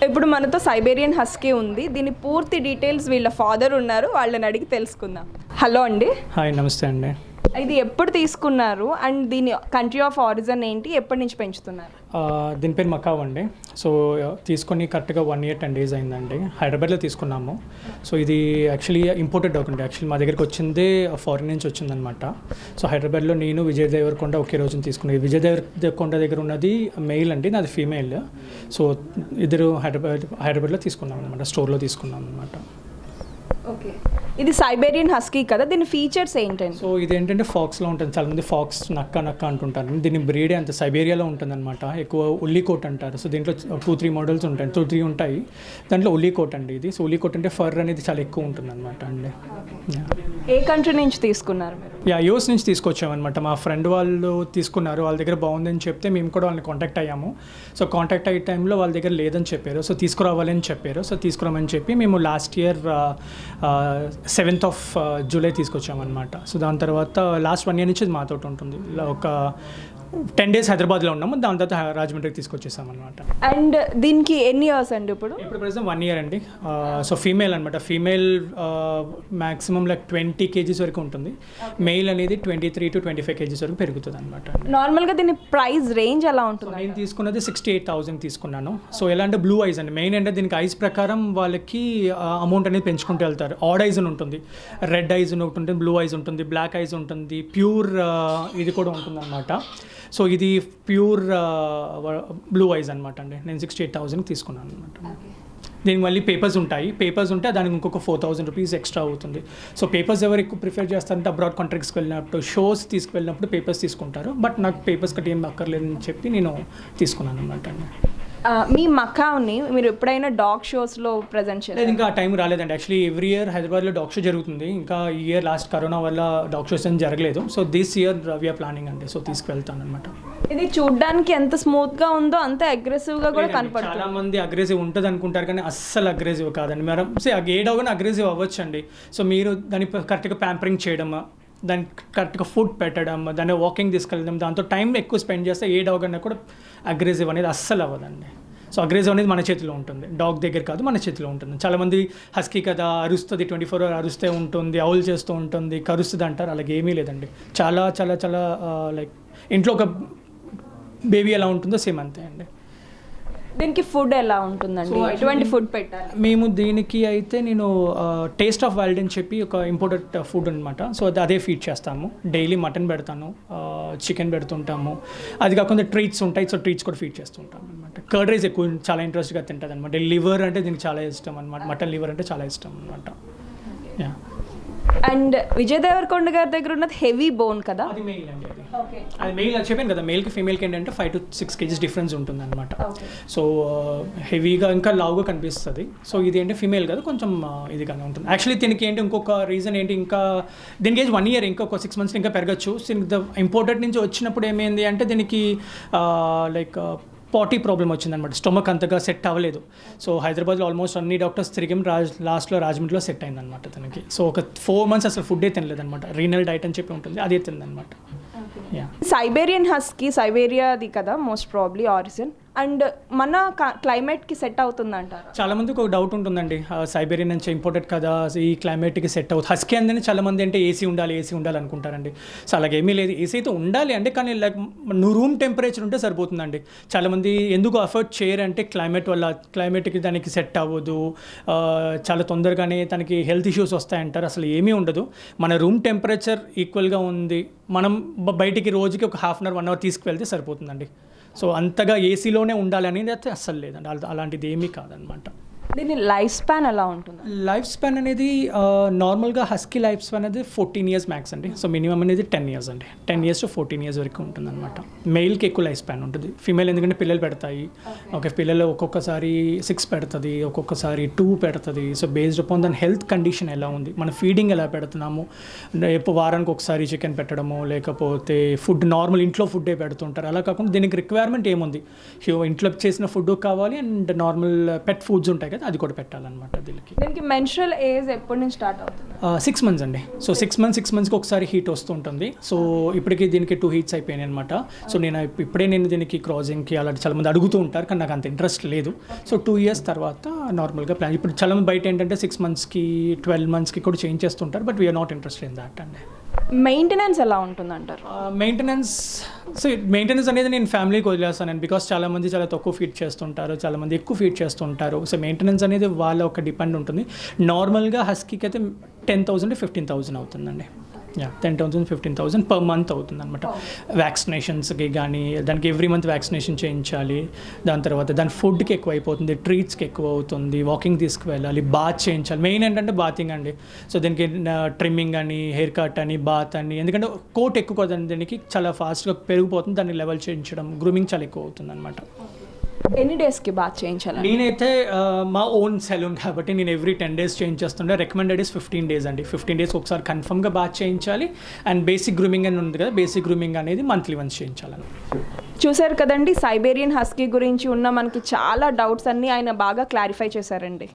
ఇప్పుడు మనతో Siberian husky ఉంది దీని పూర్తి డీటెయిల్స్ వీళ్ళ ఫాదర్ ఉన్నారు వాళ్ళని అడిగి తెలుసుకుందాం హలో అండి హాయ్ నమస్తే అండి ఇది ఎప్పుడు తీసుకున్నారు అండ్ దీని కంట్రీ ఆఫ్ ఆరిజిన్ ఏంటి ఎప్పటి నుంచి పెంచుతున్నారు ఆ, దీని పేరు మకావ్ అండి సో తీసుకొని కరెక్ట్గా వన్ ఇయర్ టెన్ డేస్ అయిందండి హైదరాబాద్లో తీసుకున్నాము సో ఇది యాక్చువల్లీ ఇంపోర్టెడ్ డాగ్ అండి యాక్చువల్లీ మా దగ్గరికి వచ్చిందే ఫారిన్ నుంచి వచ్చిందనమాట సో హైదరాబాద్లో నేను విజయ్ దేవరకొండ ఒకే రోజున తీసుకున్నాను విజయ్ దేవరకొండ దగ్గర ఉన్నది మెయిల్ అండి నాది ఫీమేల్ సో ఇద్దరు హైదరాబాద్ హైదరాబాద్లో తీసుకున్నాం అనమాట స్టోర్లో తీసుకున్నాం అనమాట ఓకే ఇది సైబేరియన్ హస్కీ కదా దీని ఫీచర్స్ ఏంటండి సో ఇది ఏంటంటే ఫాక్స్లో ఉంటుంది చాలామంది ఫాక్స్ నక్క నక్క అంటుంటారు దీని బ్రీడే అంత సైబేరియాలో ఉంటుంది అనమాట ఎక్కువ ఉల్లి కోట్ అంటారు సో దీంట్లో టూ త్రీ మోడల్స్ ఉంటాయి టూ త్రీ ఉంటాయి దాంట్లో ఉల్లి కోట్ అండి ఇది సో ఉల్లి కోట్ అంటే ఫర్ అనేది చాలా ఎక్కువ ఉంటుంది అనమాట అండి ఏ కంట్రీ నుంచి తీసుకున్నారు మీరు యా యూఎస్ నుంచి తీసుకొచ్చామన్నమాట మా ఫ్రెండ్ వాళ్ళు తీసుకున్నారు వాళ్ళ దగ్గర బాగుందని చెప్తే మేము కూడా వాళ్ళని కాంటాక్ట్ అయ్యాము సో కాంటాక్ట్ అయ్యే టైంలో వాళ్ళ దగ్గర లేదని చెప్పారు సో తీసుకురావాలని చెప్పారు సో తీసుకురామని చెప్పి మేము last year seventh of July తీసుకొచ్చామన్నమాట సో దాని తర్వాత లాస్ట్ వన్ ఇయర్ నుంచి ఇది మాతో ఉంటుంది ఇలా ఒక టెన్ డేస్ హైదరాబాద్లో ఉన్నాము దాని తర్వాత రాజమండ్రికి తీసుకొచ్చేసామన్నమాట అండ్ దీనికి ఎన్ని ఇయర్స్ అండి ఇప్పుడు ఇప్పుడు ప్రజెంట్ వన్ ఇయర్ అండి సో ఫీమేల్ అనమాట female maximum like twenty kgs వరకు ఉంటుంది మెయిల్ అనేది twenty three to twenty five kgs వరకు పెరుగుతుంది అనమాట నార్మల్గా దీని ప్రైస్ రేంజ్ ఎలా ఉంటుంది నేను తీసుకున్నది సిక్స్టీ ఎయిట్ థౌసండ్ తీసుకున్నాను సో ఎలా అంటే బ్లూ ఐస్ అండి మెయిన్ అంటే దీనికి ఐస్ ప్రకారం వాళ్ళకి అమౌంట్ అనేది పెంచుకుంటూ వెళ్తారు ఆడ్ ఐజ్ అని ఉంటుంది రెడ్ ఐజ్ ఒకటి ఉంటుంది బ్లూ ఐజ్ ఉంటుంది బ్లాక్ ఐజ్ ఉంటుంది ప్యూర్ ఇది కూడా ఉంటుంది అనమాట సో ఇది ప్యూర్ బ్లూ ఐజ్ అనమాట అండి నేను సిక్స్టీ ఎయిట్ థౌసండ్ తీసుకున్నాను అనమాట దీనికి మళ్ళీ పేపర్స్ ఉంటాయి పేపర్స్ ఉంటే దానికి ఇంకొక ఫోర్ థౌసండ్ రూపీస్ ఎక్స్ట్రా అవుతుంది సో పేపర్స్ ఎవరు ఎక్కువ ప్రిఫర్ చేస్తారంటే అబ్రాడ్ కాంట్రాక్ట్స్కి వెళ్ళినప్పుడు షోస్ తీసుకువెళ్ళినప్పుడు పేపర్స్ తీసుకుంటారు బట్ నాకు పేపర్స్ కట్టి ఏం అక్కర్లేదని చెప్పి నేను తీసుకున్నాను అనమాట అండి ఆ, మీ మకావ్ని మీరు ఎప్పుడైనా డాగ్ షోస్లో ప్రజెంట్ లేదు చేయాలి ఇంకా ఆ టైం రాలేదండి యాక్చువల్లీ ఎవ్రీ ఇయర్ హైదరాబాద్లో డాగ్ షో జరుగుతుంది ఇంకా ఈ ఇయర్ లాస్ట్ కరోనా వల్ల డాగ్ షోస్ ఏం జరగలేదు so this year we're planning అండి సో తీసుకువెళ్తాను అనమాట ఇది చూడ్డానికి ఎంత స్మూత్ గా ఉందో అంత అగ్రెసివ్ గా కూడా లేదండి, కనపడుతుంది చాలా మంది అగ్రెసివ్ ఉంటుంది అనుకుంటారు కానీ అస్సలు అగ్రెసివ్ కాదండి madam say a dog aggressive అవ్వచ్చండి సో మీరు దాన్ని కరెక్ట్గా ప్యాంపరింగ్ చేయడం దానికి కరెక్ట్గా ఫుడ్ పెట్టడం దాన్ని వాకింగ్ తీసుకెళ్ళడం దాంతో టైం ఎక్కువ స్పెండ్ చేస్తే ఏ డాగ్ అన్నా కూడా అగ్రెసివ్ అనేది అస్సలు అవ్వదండి సో అగ్రెసివ్ అనేది మన చేతిలో ఉంటుంది డాగ్ దగ్గర కాదు మన చేతిలో ఉంటుంది చాలామంది హస్కీ కదా అరుస్తుంది ట్వంటీ ఫోర్ అవర్ అరుస్తే ఉంటుంది అవుల్ చేస్తూ ఉంటుంది కరుస్తుంది అంటారు అలాగే ఏమీ లేదండి చాలా చాలా చాలా లైక్ ఇంట్లో ఒక బేబీ ఎలా ఉంటుందో సేమ్ అంతే అండి దీనికి ఫుడ్ ఎలా ఉంటుందండి So, ఎటువంటి ఫుడ్ పెట్టాలి మేము దీనికి అయితే నేను టేస్ట్ ఆఫ్ వైల్డ్ అని చెప్పి ఒక ఇంపోర్టెడ్ ఫుడ్ అనమాట సో అది అదే ఫీడ్ చేస్తాము డైలీ మటన్ పెడతాను చికెన్ పెడుతుంటాము అది కాకుండా ట్రీట్స్ ఉంటాయి సో ట్రీట్స్ కూడా ఫీడ్ చేస్తుంటాం అనమాట కర్డ్ రైస్ ఎక్కువ చాలా ఇంట్రెస్ట్గా తింటుంది అనమాట లివర్ అంటే దీనికి చాలా ఇష్టం అనమాట మటన్ లివర్ అంటే చాలా ఇష్టం అనమాట యా అండ్ విజయ్ దేవరకొండ గారి దగ్గర ఉన్నది హెవీ బోన్ కదా అది మెయిల్ అండి అది ఓకే అది మెయిల్ అని చెప్పాను కదా మెయిల్కి ఫీమేల్కి ఏంటంటే five to six kgs difference ఉంటుంది అనమాట Okay. సో హెవీగా ఇంకా లావుగా కనిపిస్తుంది సో ఇది ఏంటి ఫీమేల్ కదా కొంచెం ఆ, ఇదిగానే ఉంటుంది యాక్చువల్లీ దీనికి ఏంటి ఇంకొక రీజన్ ఏంటి ఇంకా దీనికి ఏజ్ వన్ ఇయర్ ఇంకొక సిక్స్ మంత్స్ ఇంకా పెరగచ్చు దీనికి ద ఇంపోర్టెడ్ నుంచి వచ్చినప్పుడు ఏమైంది అంటే దీనికి లైక్ పాటీ ప్రాబ్లం వచ్చిందనమాట స్టొమక్ అంతగా సెట్ అవ్వలేదు సో హైదరాబాద్లో ఆల్మోస్ట్ అన్ని డాక్టర్స్ తిరిగి రాజ్ లాస్ట్లో రాజమండ్రిలో సెట్ అయిందనమాట తనకి సో ఒక ఫోర్ మంత్స్ అసలు ఫుడ్డే తినలేదన్నమాట రీనల్ డైట్ అని చెప్పి ఉంటుంది అదే తిందనమాట యా సైబేరియన్ హస్కి సైబేరియాది కదా మోస్ట్ ప్రాబ్లీ ఆరిజిన్ అండ్ మన క్లైమేట్కి సెట్ అవుతుంది అంటారు చాలా మందికి ఒక డౌట్ ఉంటుందండి ఆ, సైబేరియన్ నుంచి ఇంపోర్టెడ్ కదా ఈ క్లైమేట్కి సెట్ అవుతుంది హస్కీ అందని చాలా మంది అంటే ఏసీ ఉండాలి ఏసీ ఉండాలి అనుకుంటారండి సో అలాగే ఏమీ లేదు ఏసీ అయితే ఉండాలి అంటే కానీ లైక్ నువ్వు రూమ్ టెంపరేచర్ ఉంటే సరిపోతుందండి చాలా మంది ఎందుకు అఫర్ట్ చేయరంటే క్లైమేట్ వల్ల క్లైమేట్కి దానికి సెట్ అవ్వదు ఆ, చాలా తొందరగానే తనకి హెల్త్ ఇష్యూస్ వస్తాయంటారు అసలు ఏమీ ఉండదు మన రూమ్ టెంపరేచర్ ఈక్వల్గా ఉంది మనం బ- బయటికి రోజుకి ఒక half an hour one hour తీసుకువెళ్తే సరిపోతుందండి సో అంతగా ఏసీలోనే ఉండాలి అనేది అయితే అస్సలు లేదండి అలా- అలాంటిది ఏమీ కాదనమాట దీని లైఫ్ స్పాన్ ఎలా ఉంటుంది లైఫ్ స్పాన్ అనేది నార్మల్గా హస్కీ లైఫ్ స్పాన్ అనేది ఫోర్టీన్ ఇయర్స్ మ్యాక్స్ అండి సో మినిమం అనేది టెన్ ఇయర్స్ అండి ten years to fourteen years వరకు ఉంటుంది అనమాట మెయిల్కి ఎక్కువ లైఫ్ స్పాన్ ఉంటుంది ఫీమేల్ ఎందుకంటే పిల్లలు పెడతాయి ఒక పిల్లలు ఒక్కొక్కసారి సిక్స్ పెడుతుంది ఒక్కొక్కసారి టూ పెడుతుంది సో బేస్డ్ అపాన్ దాని హెల్త్ కండిషన్ ఎలా ఉంది మన ఫీడింగ్ ఎలా పెడుతున్నాము ఎప్పుడు వారానికి ఒకసారి చికెన్ పెట్టడము లేకపోతే ఫుడ్ నార్మల్ ఇంట్లో ఫుడ్డే పెడుతుంటారు అలా కాకుండా దీనికి రిక్వైర్మెంట్ ఏముంది హ్యూ- ఇంట్లో చేసిన ఫుడ్ కావాలి అండ్ నార్మల్ పెట్ ఫుడ్స్ ఉంటాయి కదా అయితే అది కూడా పెట్టాలన్నమాట దీనికి దీనికి మెన్స్ట్రల్ ఏజ్ ఎప్పటి నుంచి స్టార్ట్ అవుతుంది సిక్స్ మంత్స్ అండి సో సిక్స్ మంత్స్ సిక్స్ మంత్స్కి ఒకసారి హీట్ వస్తుంటుంది సో ఇప్పటికి దీనికి టూ హీట్స్ అయిపోయినాయి అనమాట సో నేను ఇప్- ఇప్పుడే నేను దీనికి క్రాజింగ్కి అలాంటి చాలా మంది అడుగుతూ ఉంటారు కానీ నాకు అంత ఇంట్రెస్ట్ లేదు సో టూ ఇయర్స్ తర్వాత నార్మల్గా ప్లాన్ ఇప్పుడు చాలా మంది బయట ఏంటంటే సిక్స్ మంత్స్కి ట్వెల్వ్ మంత్స్కి కూడా చేంజ్ చేస్తుంటారు but we're not interested in that అండి మెయింటెనెన్స్ ఎలా ఉంటుంది అంటారు మెయింటెనెన్స్ సో మెయింటెనెన్స్ అనేది నేను ఫ్యామిలీకి వదిలేస్తాను బికాస్ చాలా మంది చాలా తక్కువ ఫీడ్ చేస్తుంటారు చాలా మంది ఎక్కువ ఫీడ్ చేస్తుంటారు సో మెయింటెనెన్స్ అనేది వాళ్ళ ఒక డిపెండ్ ఉంటుంది నార్మల్గా హస్కీకి అయితే టెన్ థౌసండ్ ఫిఫ్టీన్ థౌసండ్ అవుతుందండి yeah ten thousand fifteen thousand per month అవుతుంది అనమాట వ్యాక్సినేషన్స్కి కానీ దానికి ఎవ్రీ మంత్ వ్యాక్సినేషన్ చేయించాలి దాని తర్వాత దాని ఫుడ్కి ఎక్కువ అయిపోతుంది ట్రీట్స్కి ఎక్కువ అవుతుంది వాకింగ్ తీసుకువెళ్ళాలి బాత్ చేయించాలి మెయిన్ ఏంటంటే బాతింగ్ అండి సో దీనికి ట్రిమ్మింగ్ అని హెయిర్ కట్ అని బాత్ అని ఎందుకంటే కోట్ ఎక్కువ కదండి దీనికి చాలా ఫాస్ట్గా పెరిగిపోతుంది దాన్ని లెవెల్ చేయించడం గ్రూమింగ్ చాలా ఎక్కువ అవుతుంది అనమాట ఎన్ని డేస్కి బాత్ చేయించాలి నేనైతే ఆ, మా ఓన్ సెలూన్ కాబట్టి నేను ఎవ్రీ టెన్ డేస్ చేంజ్ చేస్తుండే రికమెండెడ్ ఇస్ ఫిఫ్టీన్ డేస్ అండి ఫిఫ్టీన్ డేస్ ఒకసారి కన్ఫర్మ్గా బాత్ చేయించాలి అండ్ బేసిక్ గ్రూమింగ్ అని ఉంది కదా బేసిక్ గ్రూమింగ్ అనేది మంత్లీ వన్స్ చేయించాలని చూశారు కదండి సైబేరియన్ హస్కీ గురించి ఉన్న మనకి చాలా డౌట్స్ అన్నీ ఆయన బాగా క్లారిఫై చేశారండి